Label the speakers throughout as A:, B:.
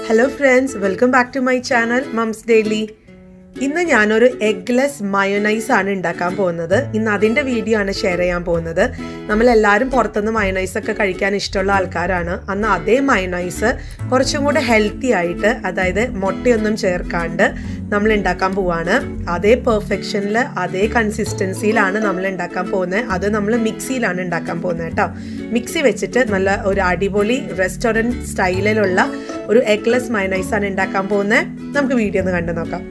A: hello friends welcome back to my channel mums daily ഇന്ന് ഞാനൊരു eggless mayonnaise ആണ് ഉണ്ടാക്കാൻ പോകുന്നത് ഇന്ന് അതിൻ്റെ വീഡിയോ ആണ് ഷെയർ ചെയ്യാൻ പോകുന്നത് നമ്മളെല്ലാവരും പുറത്തുനിന്ന് മയോനൈസ് ഒക്കെ കഴിക്കാൻ ഇഷ്ടമുള്ള ആൾക്കാരാണ് അന്ന് അതേ മയോനൈസ് കുറച്ചും കൂടെ ഹെൽത്തി ആയിട്ട് അതായത് മുട്ടയൊന്നും ചേർക്കാണ്ട് നമ്മൾ ഉണ്ടാക്കാൻ പോവാണ് അതേ പെർഫെക്ഷനിൽ അതേ കൺസിസ്റ്റൻസിയിലാണ് നമ്മൾ ഉണ്ടാക്കാൻ പോകുന്നത് അത് നമ്മൾ മിക്സിയിലാണ് ഉണ്ടാക്കാൻ പോകുന്നത് കേട്ടോ മിക്സി വെച്ചിട്ട് നല്ല ഒരു അടിപൊളി റെസ്റ്റോറൻറ്റ് സ്റ്റൈലിലുള്ള ഒരു എഗ്ലെസ് മയനൈസ് ആണ് ഉണ്ടാക്കാൻ പോകുന്നത് നമുക്ക് വീഡിയോ ഒന്ന് കണ്ടു നോക്കാം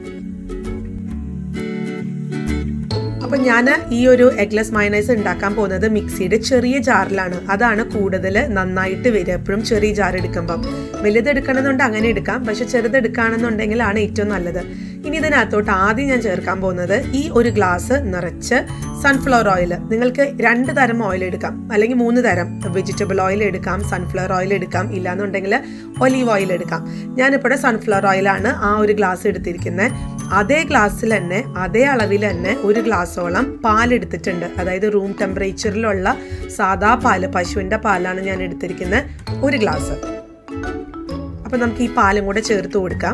A: അപ്പം ഞാൻ ഈ ഒരു എഗ്ലെസ് മയനൈസ് ഉണ്ടാക്കാൻ പോകുന്നത് മിക്സിയുടെ ചെറിയ ജാറിലാണ് അതാണ് കൂടുതൽ നന്നായിട്ട് വരിക എപ്പോഴും ചെറിയ ജാർ എടുക്കുമ്പം വലുത് എടുക്കണമെന്നുണ്ട് അങ്ങനെ എടുക്കാം പക്ഷെ ചെറുത് എടുക്കുകയാണെന്നുണ്ടെങ്കിലാണ് ഏറ്റവും നല്ലത് ഇനി ഇതിനകത്തോട്ട് ആദ്യം ഞാൻ ചേർക്കാൻ പോകുന്നത് ഈ ഒരു ഗ്ലാസ് നിറച്ച് സൺഫ്ലവർ ഓയിൽ നിങ്ങൾക്ക് രണ്ട് തരം ഓയിൽ എടുക്കാം അല്ലെങ്കിൽ മൂന്ന് തരം വെജിറ്റബിൾ ഓയിൽ എടുക്കാം സൺഫ്ലവർ ഓയിൽ എടുക്കാം ഇല്ലാന്നുണ്ടെങ്കിൽ ഒലീവ് ഓയിൽ എടുക്കാം ഞാനിപ്പോൾ സൺഫ്ലവർ ഓയിലാണ് ആ ഒരു ഗ്ലാസ് എടുത്തിരിക്കുന്നത് അതേ ഗ്ലാസ്സിൽ തന്നെ അതേ അളവിൽ തന്നെ ഒരു ഗ്ലാസോളം പാലെടുത്തിട്ടുണ്ട് അതായത് റൂം ടെമ്പറേച്ചറിലുള്ള സാദാ പാല് പശുവിൻ്റെ പാലാണ് ഞാൻ എടുത്തിരിക്കുന്നത് ഒരു ഗ്ലാസ് അപ്പം നമുക്ക് ഈ പാലും കൂടെ ചേർത്ത് കൊടുക്കാം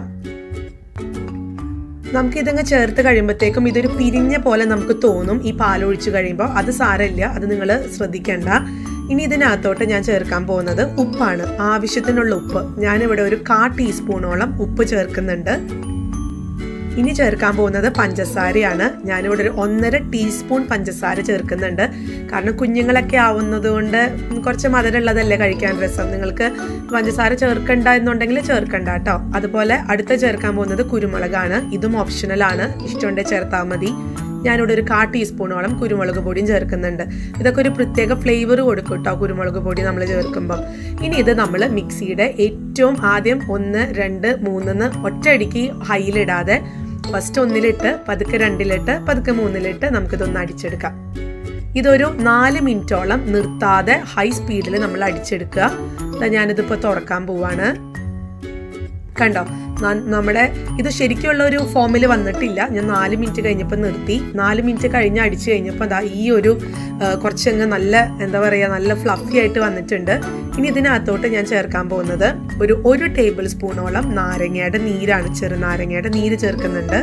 A: നമുക്ക് ഇതങ്ങ് ചേർത്ത് കഴിയുമ്പോഴത്തേക്കും ഇതൊരു പിരിഞ്ഞ പോലെ നമുക്ക് തോന്നും ഈ പാലൊഴിച്ച് കഴിയുമ്പോൾ അത് സാരമില്ല അത് നിങ്ങൾ ശ്രദ്ധിക്കേണ്ട ഇനി ഇതിനകത്തോട്ട് ഞാൻ ചേർക്കാൻ പോകുന്നത് ഉപ്പാണ് ആവശ്യത്തിനുള്ള ഉപ്പ് ഞാനിവിടെ ഒരു കാ ടീസ്പൂണോളം ഉപ്പ് ചേർക്കുന്നുണ്ട് ഇനി ചേർക്കാൻ പോകുന്നത് പഞ്ചസാരയാണ് ഞാനിവിടെ ഒരു ഒന്നര ടീസ്പൂൺ പഞ്ചസാര ചേർക്കുന്നുണ്ട് കാരണം കുഞ്ഞുങ്ങളൊക്കെ ആവുന്നത് കൊണ്ട് കുറച്ച് മധുരമുള്ളതല്ലേ കഴിക്കാൻ രസം നിങ്ങൾക്ക് പഞ്ചസാര ചേർക്കണ്ട എന്നുണ്ടെങ്കിൽ ചേർക്കണ്ട കേട്ടോ അതുപോലെ അടുത്ത ചേർക്കാൻ പോകുന്നത് കുരുമുളകാണ് ഇതും ഓപ്ഷണലാണ് ഇഷ്ടമുണ്ടെങ്കിൽ ചേർത്താൽ മതി ഞാനിവിടെ ഒരു കാ ടീസ്പൂണോളം കുരുമുളക് പൊടിയും ചേർക്കുന്നുണ്ട് ഇതൊക്കെ ഒരു പ്രത്യേക ഫ്ലേവർ കൊടുക്കും കേട്ടോ കുരുമുളക് പൊടി നമ്മൾ ചേർക്കുമ്പം ഇനി ഇത് നമ്മൾ മിക്സിയുടെ ഏറ്റവും ആദ്യം ഒന്ന് രണ്ട് മൂന്നെന്ന് ഒറ്റയടിക്ക് ഹൈയിലിടാതെ ഫസ്റ്റ് ഒന്നിലിട്ട് പതുക്കെ രണ്ടിലിട്ട് പതുക്കെ മൂന്നിലിട്ട് നമുക്കിതൊന്ന് അടിച്ചെടുക്കാം ഇതൊരു നാല് മിനിറ്റോളം നിർത്താതെ ഹൈ സ്പീഡിൽ നമ്മൾ അടിച്ചെടുക്കുക ഞാനിതിപ്പോൾ തുറക്കാൻ പോവാണ് കണ്ടോ നമ്മുടെ ഇത് ശരിക്കുള്ള ഒരു ഫോമിൽ വന്നിട്ടില്ല ഞാൻ നാല് മിനിറ്റ് കഴിഞ്ഞപ്പോൾ നിർത്തി നാല് മിനിറ്റ് കഴിഞ്ഞ് അടിച്ചു കഴിഞ്ഞപ്പോൾ എന്താ ഈ ഒരു കുറച്ചങ്ങ് നല്ല എന്താ പറയുക നല്ല ഫ്ലഫി ആയിട്ട് വന്നിട്ടുണ്ട് ഇനി ഇതിനകത്തോട്ട് ഞാൻ ചേർക്കാൻ പോകുന്നത് ഒരു ഒരു ടേബിൾ സ്പൂണോളം നാരങ്ങയുടെ നീരാണ് ചെറുനാരങ്ങയുടെ നീര് ചേർക്കുന്നുണ്ട്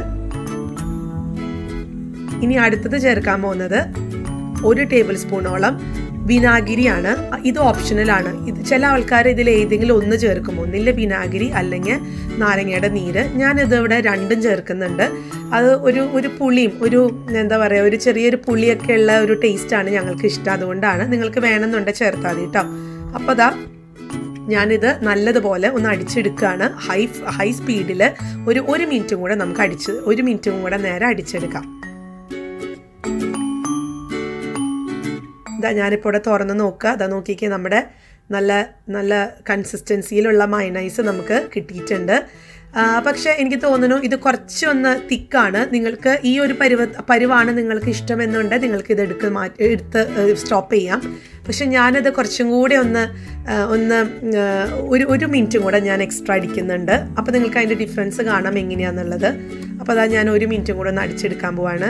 A: ഇനി അടുത്തത് ചേർക്കാൻ പോകുന്നത് ഒരു ടേബിൾ സ്പൂണോളം വിനാഗിരിയാണ് ഇത് ഓപ്ഷണലാണ് ഇത് ചില ആൾക്കാർ ഇതിൽ ഏതെങ്കിലും ഒന്ന് ചേർക്കും ഒന്നില്ല വിനാഗിരി അല്ലെങ്കിൽ നാരങ്ങയുടെ നീര് ഞാനിത് ഇവിടെ രണ്ടും ചേർക്കുന്നുണ്ട് അത് ഒരു ഒരു പുളിയും ഒരു എന്താ പറയുക ഒരു ചെറിയൊരു പുളിയൊക്കെ ഉള്ള ഒരു ടേസ്റ്റാണ് ഞങ്ങൾക്ക് ഇഷ്ടം അതുകൊണ്ടാണ് നിങ്ങൾക്ക് വേണമെന്നുണ്ടെങ്കിൽ ചേർത്താൽ മതി കേട്ടോ അപ്പോൾ അതാ ഞാനിത് നല്ലതുപോലെ ഒന്ന് അടിച്ചെടുക്കുകയാണ് ഹൈ ഹൈ സ്പീഡിൽ ഒരു ഒരു മിനിറ്റും കൂടെ നമുക്ക് അടിച്ച് ഒരു മിനിറ്റും കൂടെ നേരെ അടിച്ചെടുക്കാം ഇതാ ഞാനിപ്പോൾ ഇവിടെ തുറന്ന് നോക്കുക അതാ നോക്കിക്കേ നമ്മുടെ നല്ല നല്ല കൺസിസ്റ്റൻസിയിലുള്ള മൈനൈസ് നമുക്ക് കിട്ടിയിട്ടുണ്ട് പക്ഷേ എനിക്ക് തോന്നുന്നു ഇത് കുറച്ചൊന്ന് തിക്കാണ് നിങ്ങൾക്ക് ഈ ഒരു പരുവ പരുവാണ് നിങ്ങൾക്ക് ഇഷ്ടമെന്നുണ്ട് നിങ്ങൾക്ക് ഇത് എടുക്ക് മാറ്റി എടുത്ത് സ്റ്റോപ്പ് ചെയ്യാം പക്ഷെ ഞാനത് കുറച്ചും കൂടെ ഒന്ന് ഒന്ന് ഒരു ഒരു മിനിറ്റും കൂടെ ഞാൻ എക്സ്ട്രാ അടിക്കുന്നുണ്ട് അപ്പോൾ നിങ്ങൾക്ക് അതിൻ്റെ ഡിഫറൻസ് കാണാം എങ്ങനെയാണെന്നുള്ളത് അപ്പോൾ അതാ ഞാൻ ഒരു മിനിറ്റും കൂടെ ഒന്ന് അടിച്ചെടുക്കാൻ പോവാണ്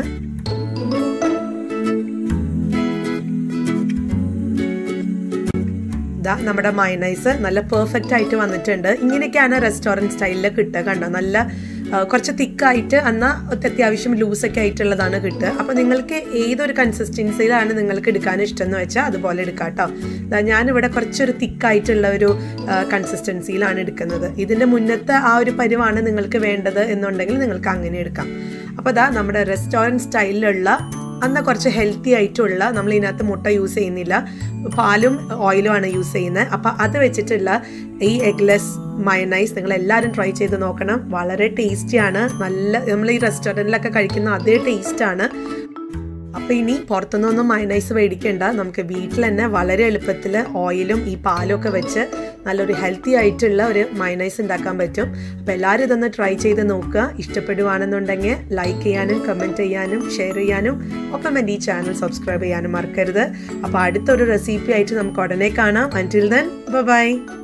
A: ഇതാ നമ്മുടെ മയനൈസ് നല്ല പെർഫെക്റ്റ് ആയിട്ട് വന്നിട്ടുണ്ട് ഇങ്ങനെയൊക്കെയാണ് റെസ്റ്റോറൻറ്റ് സ്റ്റൈലിൽ കിട്ടുക കണ്ടോ നല്ല കുറച്ച് തിക്കായിട്ട് എന്നാൽ അത്യാവശ്യം ലൂസൊക്കെ ആയിട്ടുള്ളതാണ് കിട്ടുക അപ്പോൾ നിങ്ങൾക്ക് ഏതൊരു കൺസിസ്റ്റൻസിയിലാണ് നിങ്ങൾക്ക് എടുക്കാൻ ഇഷ്ടം എന്ന് വെച്ചാൽ അതുപോലെ എടുക്കാം കേട്ടോ ഞാനിവിടെ കുറച്ചൊരു തിക്കായിട്ടുള്ള ഒരു കൺസിസ്റ്റൻസിയിലാണ് എടുക്കുന്നത് ഇതിൻ്റെ മുന്നത്തെ ആ ഒരു പരിവാണ് നിങ്ങൾക്ക് വേണ്ടത് എന്നുണ്ടെങ്കിൽ നിങ്ങൾക്ക് അങ്ങനെ എടുക്കാം അപ്പോൾ അതാ നമ്മുടെ റെസ്റ്റോറൻറ്റ് സ്റ്റൈലിലുള്ള എന്നാൽ കുറച്ച് ഹെൽത്തി ആയിട്ടുള്ള നമ്മൾ ഇതിനകത്ത് മുട്ട യൂസ് ചെയ്യുന്നില്ല പാലും ഓയിലുമാണ് യൂസ് ചെയ്യുന്നത് അപ്പോൾ അത് വെച്ചിട്ടുള്ള ഈ എഗ്ലെസ് മയനൈസ് നിങ്ങൾ എല്ലാവരും ട്രൈ ചെയ്ത് നോക്കണം വളരെ ടേസ്റ്റിയാണ് നല്ല നമ്മൾ ഈ റെസ്റ്റോറൻറ്റിലൊക്കെ കഴിക്കുന്ന അതേ ടേസ്റ്റാണ് അപ്പോൾ ഇനി പുറത്തുനിന്നൊന്നും മയനൈസ് മേടിക്കേണ്ട നമുക്ക് വീട്ടിൽ തന്നെ വളരെ എളുപ്പത്തിൽ ഓയിലും ഈ പാലും ഒക്കെ വെച്ച് നല്ലൊരു ഹെൽത്തി ആയിട്ടുള്ള ഒരു മയനൈസ് ഉണ്ടാക്കാൻ പറ്റും അപ്പോൾ എല്ലാവരും ഇതൊന്ന് ട്രൈ ചെയ്ത് നോക്കുക ഇഷ്ടപ്പെടുവാണെന്നുണ്ടെങ്കിൽ ലൈക്ക് ചെയ്യാനും കമൻറ്റ് ചെയ്യാനും ഷെയർ ചെയ്യാനും ഒപ്പം എൻ്റെ ഈ ചാനൽ സബ്സ്ക്രൈബ് ചെയ്യാനും മറക്കരുത് അപ്പോൾ അടുത്തൊരു റെസിപ്പി ആയിട്ട് നമുക്ക് ഉടനെ കാണാം അൻറ്റിൽ ദെൻ ബൈ